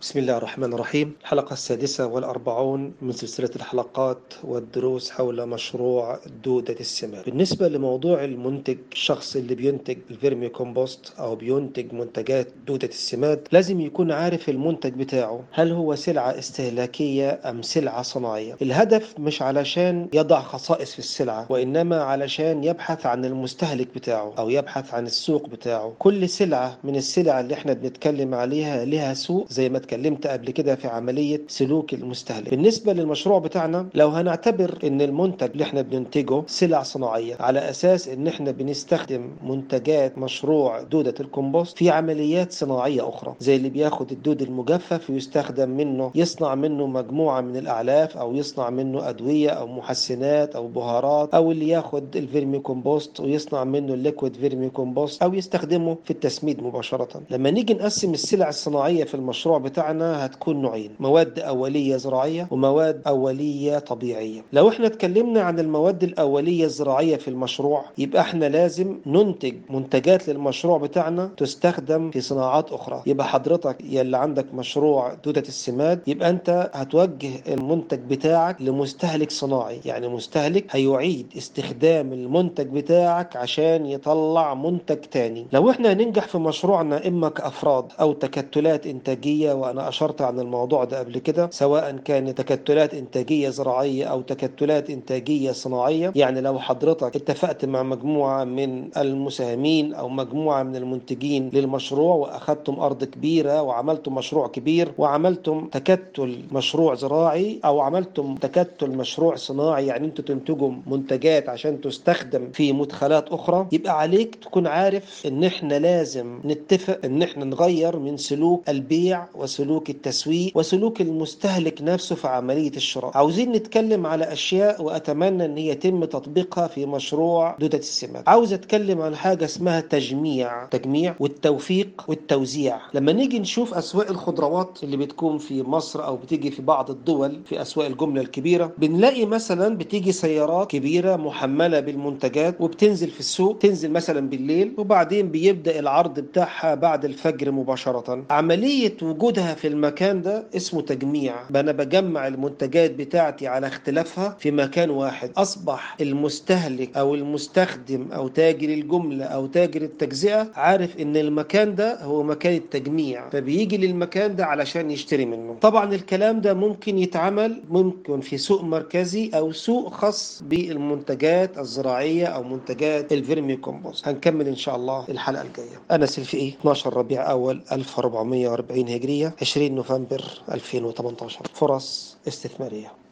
بسم الله الرحمن الرحيم الحلقة السادسة والأربعون من سلسلة الحلقات والدروس حول مشروع دودة السماد بالنسبة لموضوع المنتج الشخص اللي بينتج الفيرمي كومبوست أو بينتج منتجات دودة السماد لازم يكون عارف المنتج بتاعه هل هو سلعة استهلاكية أم سلعة صناعية الهدف مش علشان يضع خصائص في السلعة وإنما علشان يبحث عن المستهلك بتاعه أو يبحث عن السوق بتاعه كل سلعة من السلع اللي احنا بنتكلم عليها لها سوق زي ما اتكلمت قبل كده في عملية سلوك المستهلك بالنسبة للمشروع بتاعنا لو هنعتبر ان المنتج اللي احنا بننتجه سلع صناعية على اساس ان احنا بنستخدم منتجات مشروع دودة الكومبوست في عمليات صناعية اخرى زي اللي بياخد الدود المجفف ويستخدم منه يصنع منه مجموعة من الاعلاف او يصنع منه ادوية او محسنات او بهارات او اللي ياخد الفيرمي كومبوست ويصنع منه الليكويد فيرمي كومبوست او يستخدمه في التسميد مباشرة لما نيجي نقسم السلع الصناعية في المشروع بتاعنا هتكون نوعين مواد أولية زراعية ومواد أولية طبيعية لو احنا اتكلمنا عن المواد الأولية الزراعية في المشروع يبقى احنا لازم ننتج منتجات للمشروع بتاعنا تستخدم في صناعات أخرى يبقى حضرتك يلي عندك مشروع دودة السماد يبقى انت هتوجه المنتج بتاعك لمستهلك صناعي يعني مستهلك هيعيد استخدام المنتج بتاعك عشان يطلع منتج تاني لو احنا هننجح في مشروعنا اما كأفراد أو تكتلات إنتاجية وأنا أشرت عن الموضوع ده قبل كده سواء كانت تكتلات إنتاجية زراعية أو تكتلات إنتاجية صناعية يعني لو حضرتك اتفقت مع مجموعة من المساهمين أو مجموعة من المنتجين للمشروع وأخذتم أرض كبيرة وعملتم مشروع كبير وعملتم تكتل مشروع زراعي أو عملتم تكتل مشروع صناعي يعني أنتوا تنتجوا منتجات عشان تستخدم في مدخلات أخرى يبقى عليك تكون عارف إن إحنا لازم نتفق إن إحنا نغير من سلوك البيع وسلوك التسويق وسلوك المستهلك نفسه في عملية الشراء عاوزين نتكلم على أشياء وأتمنى أن هي يتم تطبيقها في مشروع دودة السماد عاوز أتكلم عن حاجة اسمها تجميع تجميع والتوفيق والتوزيع لما نيجي نشوف أسواق الخضروات اللي بتكون في مصر أو بتيجي في بعض الدول في أسواق الجملة الكبيرة بنلاقي مثلا بتيجي سيارات كبيرة محملة بالمنتجات وبتنزل في السوق تنزل مثلا بالليل وبعدين بيبدأ العرض بتاعها بعد الفجر مباشرة عملية وجودها في المكان ده اسمه تجميع انا بجمع المنتجات بتاعتي على اختلافها في مكان واحد اصبح المستهلك او المستخدم او تاجر الجملة او تاجر التجزئة عارف ان المكان ده هو مكان التجميع فبيجي للمكان ده علشان يشتري منه طبعا الكلام ده ممكن يتعمل ممكن في سوق مركزي او سوق خاص بالمنتجات الزراعية او منتجات الفيرمي كومبوست هنكمل ان شاء الله الحلقة الجاية انا سيلفي ايه 12 ربيع اول 1440 هجرية 20 نوفمبر 2018 فرص استثمارية